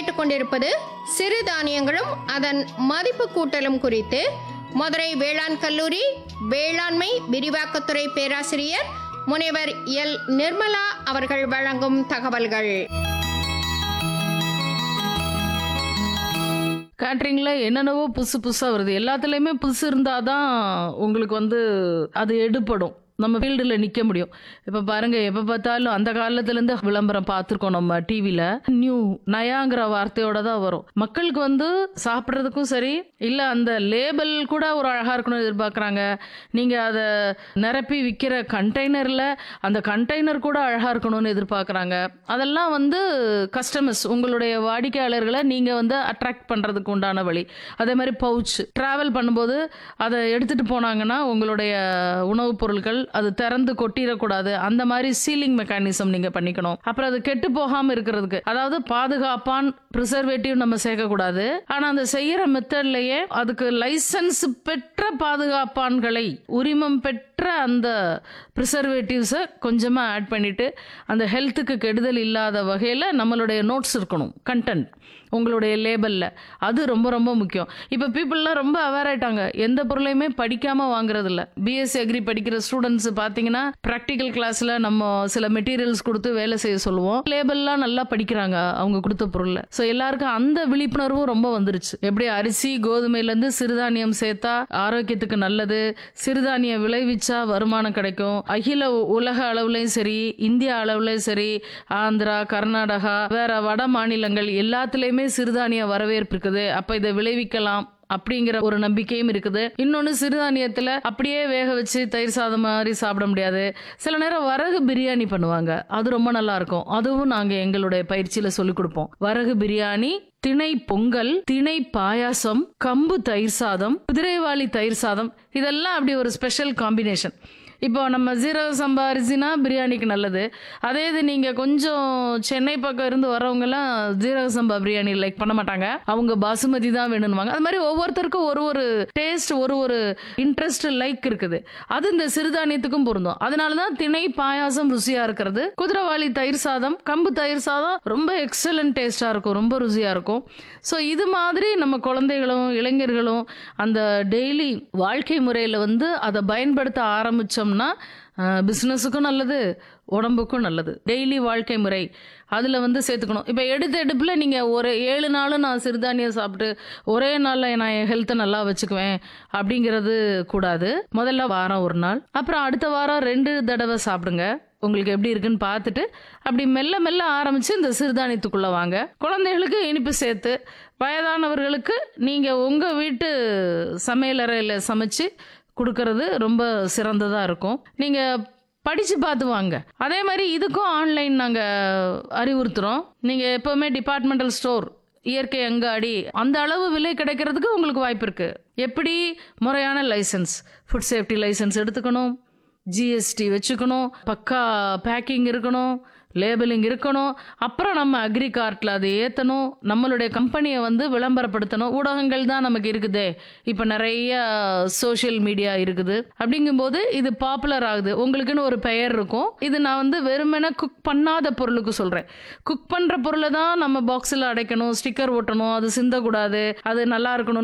கேட்டுக்கொண்டிருப்பது சிறுதானியங்களும் அதன் மதிப்பு கூட்டலும் குறித்து மதுரை வேளாண் கல்லூரி வேளாண்மை விரிவாக்கத்துறை பேராசிரியர் முனைவர் எல் நிர்மலா அவர்கள் வழங்கும் தகவல்கள் கேட்ரிங்ல என்னென்னவோ புதுசு புதுசாக வருது எல்லாத்துலேயுமே புதுசு இருந்தால் தான் உங்களுக்கு வந்து அது எடுப்படும் நம்ம ஃபீல்டில் நிற்க முடியும் இப்போ பாருங்க எப்போ பார்த்தாலும் அந்த காலத்துலேருந்து விளம்பரம் பார்த்துருக்கோம் நம்ம டிவியில் நியூ நயாங்கிற வார்த்தையோட தான் வரும் மக்களுக்கு வந்து சாப்பிட்றதுக்கும் சரி இல்லை அந்த லேபிள் கூட ஒரு அழகாக இருக்கணும்னு எதிர்பார்க்குறாங்க நீங்கள் அதை நிரப்பி விற்கிற கண்டெய்னரில் அந்த கண்டெய்னர் கூட அழகாக இருக்கணும்னு எதிர்பார்க்குறாங்க அதெல்லாம் வந்து கஸ்டமர்ஸ் உங்களுடைய வாடிக்கையாளர்களை நீங்கள் வந்து அட்ராக்ட் பண்ணுறதுக்கு உண்டான வழி அதே மாதிரி பவுச் ட்ராவல் பண்ணும்போது அதை எடுத்துகிட்டு போனாங்கன்னா உங்களுடைய உணவுப் பொருட்கள் அது திறந்து கொட்டிடக்கூடாது அந்த மாதிரி சீலிங் மெக்கானிசம் நீங்கள் பண்ணிக்கணும் அப்புறம் அது கெட்டு போகாமல் இருக்கிறதுக்கு அதாவது பாதுகாப்பான் ப்ரிசர்வேட்டிவ் நம்ம சேர்க்கக்கூடாது ஆனால் அந்த செய்கிற மெத்தட்லேயே அதுக்கு லைசன்ஸ் பெற்ற பாதுகாப்பான்களை உரிமம் பெற்ற அந்த ப்ரிசர்வேட்டிவ்ஸை கொஞ்சமாக ஆட் பண்ணிட்டு அந்த ஹெல்த்துக்கு கெடுதல் இல்லாத வகையில் நம்மளுடைய நோட்ஸ் இருக்கணும் கண்டென்ட் உங்களுடைய லேபலில் அது ரொம்ப ரொம்ப முக்கியம் இப்போ பீப்புளெலாம் ரொம்ப அவேர் ஆயிட்டாங்க எந்த பொருளையுமே படிக்காமல் வாங்குறதில்ல பிஎஸ்சி அக்ரி படிக்கிற ஸ்டூடெண்ட்ஸ் பார்த்தீங்கன்னா ப்ராக்டிக்கல் கிளாஸில் நம்ம சில மெட்டீரியல்ஸ் கொடுத்து வேலை செய்ய சொல்லுவோம் லேபல்லாம் நல்லா படிக்கிறாங்க அவங்க கொடுத்த பொருளில் ஸோ எல்லாருக்கும் அந்த விழிப்புணர்வும் ரொம்ப வந்துருச்சு எப்படி அரிசி கோதுமையிலேருந்து சிறுதானியம் சேர்த்தா ஆரோக்கியத்துக்கு நல்லது சிறுதானியம் விளைவிச்சா வருமானம் கிடைக்கும் அகில உ- உலக அளவுலையும் சரி இந்திய அளவுலையும் சரி ஆந்திரா கர்நாடகா வேற வட மாநிலங்கள் எல்லாத்துலேயுமே சிறுதானிய வரவேற்பு இருக்குது அப்போ இதை விளைவிக்கலாம் அப்படிங்கிற ஒரு நம்பிக்கையும் இருக்குது இன்னொன்று சிறுதானியத்தில் அப்படியே வேக வச்சு தயிர் சாதம் மாதிரி சாப்பிட முடியாது சில நேரம் வரகு பிரியாணி பண்ணுவாங்க அது ரொம்ப நல்லா இருக்கும் அதுவும் நாங்கள் எங்களுடைய பயிற்சியில் சொல்லிக் கொடுப்போம் வரகு பிரியாணி திணை பொங்கல் திணை பாயாசம் கம்பு தயிர் சாதம் குதிரைவாளி தயிர் சாதம் இதெல்லாம் அப்படி ஒரு ஸ்பெஷல் காம்பினேஷன் இப்போ நம்ம ஜீரக சம்பா அரிசினா பிரியாணிக்கு நல்லது அதே இது நீங்கள் கொஞ்சம் சென்னை பக்கம் இருந்து வரவங்கலாம் ஜீரக சம்பா பிரியாணி லைக் பண்ண மாட்டாங்க அவங்க பாசுமதி தான் வேணும்னுவாங்க அது மாதிரி ஒவ்வொருத்தருக்கும் ஒரு ஒரு டேஸ்ட் ஒரு ஒரு இன்ட்ரெஸ்ட் லைக் இருக்குது அது இந்த சிறுதானியத்துக்கும் பொருந்தும் அதனால தான் திணை பாயாசம் ருசியாக இருக்கிறது குதிரைவாளி தயிர் சாதம் கம்பு தயிர் சாதம் ரொம்ப எக்ஸலண்ட் டேஸ்ட்டாக இருக்கும் ரொம்ப ருசியாக இருக்கும் ஸோ இது மாதிரி நம்ம குழந்தைகளும் இளைஞர்களும் அந்த டெய்லி வாழ்க்கை முறையில் வந்து அதை பயன்படுத்த ஆரம்பித்தோம்னா பிஸ்னஸுக்கும் நல்லது உடம்புக்கும் நல்லது டெய்லி வாழ்க்கை முறை அதில் வந்து சேர்த்துக்கணும் இப்போ எடுத்த எடுப்பில் நீங்கள் ஒரு ஏழு நாளும் நான் சிறுதானியம் சாப்பிட்டு ஒரே நாளில் நான் என் ஹெல்த்தை நல்லா வச்சுக்குவேன் அப்படிங்கிறது கூடாது முதல்ல வாரம் ஒரு நாள் அப்புறம் அடுத்த வாரம் ரெண்டு தடவை சாப்பிடுங்க உங்களுக்கு எப்படி இருக்குன்னு பார்த்துட்டு அப்படி மெல்ல மெல்ல ஆரம்பித்து இந்த சிறுதானியத்துக்குள்ளே வாங்க குழந்தைகளுக்கு இனிப்பு சேர்த்து வயதானவர்களுக்கு நீங்கள் உங்கள் வீட்டு சமையலறையில் சமைச்சு கொடுக்கறது ரொம்ப சிறந்ததாக இருக்கும் நீங்கள் படித்து பார்த்து வாங்க அதே மாதிரி இதுக்கும் ஆன்லைன் நாங்கள் அறிவுறுத்துகிறோம் நீங்கள் எப்போவுமே டிபார்ட்மெண்டல் ஸ்டோர் இயற்கை அங்காடி அந்த அளவு விலை கிடைக்கிறதுக்கு உங்களுக்கு வாய்ப்பு இருக்குது எப்படி முறையான லைசன்ஸ் ஃபுட் சேஃப்டி லைசன்ஸ் எடுத்துக்கணும் ஜிஎஸ்டி வச்சுக்கணும் பக்கா பேக்கிங் இருக்கணும் லேபிளிங் இருக்கணும் அப்புறம் நம்ம அக்ரி கார்ட்டில் அதை ஏற்றணும் நம்மளுடைய கம்பெனியை வந்து விளம்பரப்படுத்தணும் ஊடகங்கள் தான் நமக்கு இருக்குதே இப்போ நிறைய சோஷியல் மீடியா இருக்குது அப்படிங்கும்போது இது பாப்புலர் ஆகுது உங்களுக்குன்னு ஒரு பெயர் இருக்கும் இது நான் வந்து வெறுமனே குக் பண்ணாத பொருளுக்கு சொல்கிறேன் குக் பண்ணுற பொருளை தான் நம்ம பாக்ஸில் அடைக்கணும் ஸ்டிக்கர் ஒட்டணும் அது சிந்தக்கூடாது அது நல்லா இருக்கணும்